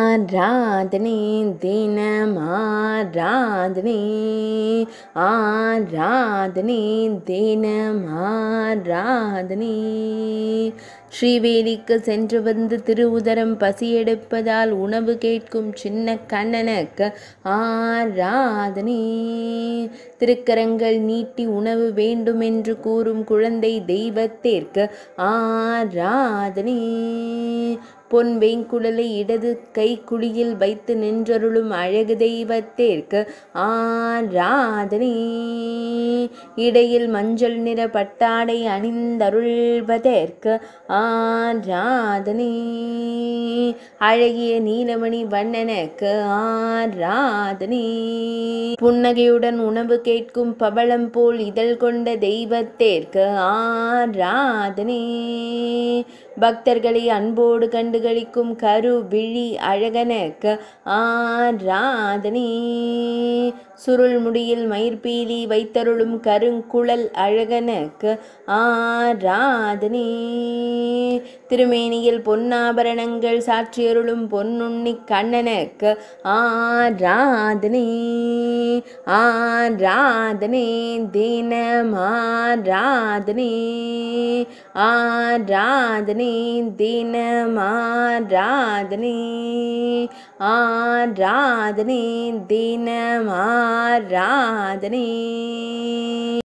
ஆராதனை தினம் ஆராதனை ஆராதனை தினம் ஆராதனை ஸ்ரீவேலிக்கு சென்று வந்து திருவுதரம் பசியெடுப்பதால் உணவு கேட்கும் சின்ன கண்ணனுக்கு ஆராதனை திருக்கரங்கள் நீட்டி உணவு வேண்டும் என்று கூறும் குழந்தை தெய்வத்திற்கு ஆராதனை பொன் வேங்குடலை இடது கை குழியில் வைத்து நின்றருளும் அழகு தெய்வத்திற்கு ஆராதனை இடையில் மஞ்சள் நிற பட்டாடை அணிந்தருள்வதற்கு ஆராதனை அழகிய நீலமணி வண்ணனுக்கு ஆராதனை புன்னகையுடன் உணவு கேட்கும் பவளம் போல் இதழ் கொண்ட தெய்வத்திற்கு ஆராதனை பக்தர்களை அன்போடு கண்டுகளிக்கும் கரு விழி அழகனுக்கு ஆராதனை சுருள் முடியில் மயிர்பீலி வைத்தருளும் கருங்குழல் அழகனுக்கு ஆராதனை திருமேனியில் பொன்னாபரணங்கள் சாற்றியருளும் பொன்னுண்ணி கண்ணனுக்கு ஆராதனை ஆராதனை தினம் ஆராதனை ஆராதனை தினம் ஆராதனை ஆராதனை தினம் ஆராதனை